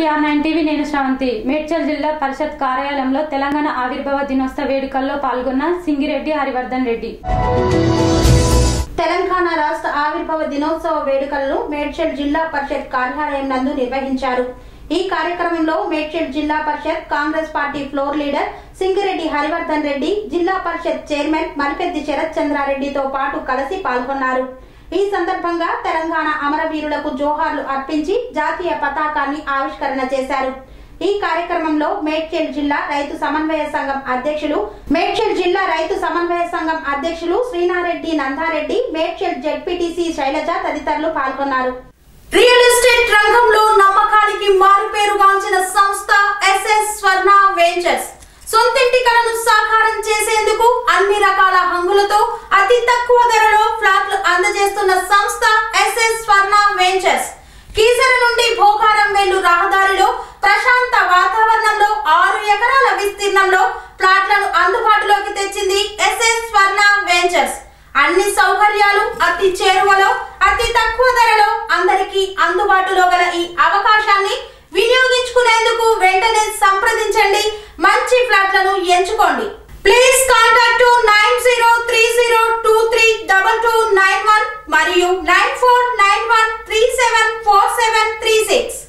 TR nine TV నేను శ్రవంతి మేడ్చల్ జిల్లా పరిషత్ కార్యాలయంలో తెలంగాణ ఆవిర్భావ దినోత్సవ వేడుకల్లో పాల్గొన్న సింగిరెడ్డి హరివర్ధన్ రెడ్డి తెలంగాణ రాష్ట్ర ఆవిర్భావ దినోత్సవ వేడుకలను మేడ్చల్ జిల్లా పరిషత్ కార్యాలయం నందు నిర్వహించారు ఈ కార్యక్రమంలో మేడ్చల్ జిల్లా Parishad Congress party floor leader Singireddy Harivardhan Reddy జిల్లా పరిషత్ చైర్మన్ మలిపెద్ది శరత్ చంద్రారెడ్డితో పాటు కలిసి పాల్గొన్నారు ఈ సందర్భంగా తెలంగాణ అమరవీరులకు జోహార్లు అర్పించి జాతీయ పతాకాన్ని ఆవిష్కరణ చేశారు ఈ కార్యక్రమంలో మేడ్చల్ జిల్లా రైతు సమన్వయ సంఘం అధ్యక్షులు మేడ్చల్ జిల్లా రైతు సమన్వయ సంఘం అధ్యక్షులు శ్రీనారెడ్డి నందారెడ్డి మేడ్చల్ జెడ్పీటీసీ శైలజ తదితరులు పాల్గొన్నారు రియల్ ఎస్టేట్ రంగంలో నమ్మకానికి మారుపేరుగాంచిన సంస్థ ఎస్ఎస్ స్వర్ణ వెంచర్స్ సొంతింటి కలను సాకారం చేసేందుకు అన్ని రకాల హంగులతో అతి తక్కువ ధరలో ఫ్లాట్లు అందజేస్తున్న సంస్థ ఎస్ఎస్ స్వర్ణ వెంచర్స్ కీసర నుండి భోగారం వెళ్ళు రహదారిలో ప్రశాంత వాతావరణంలో ఆరు ఎకరాల విస్తీర్ణంలో ప్లాట్లను అందుబాటులోకి తెచ్చింది ఎస్ఎస్ స్వర్ణ వెంచర్స్ అన్ని సౌకర్యాలు అతి చేరువలో అతి తక్కువ ధరలో అందరికీ అందుబాటులో గల ఈ అవకాశాన్ని వినియోగించుకునేందుకు వెంటనే సంప్రదించండి మంచి ఫ్లాట్లను ఎంచుకోండి please contact nine zero three zero two three double two nine one మరియు nine four nine one three seven four seven three six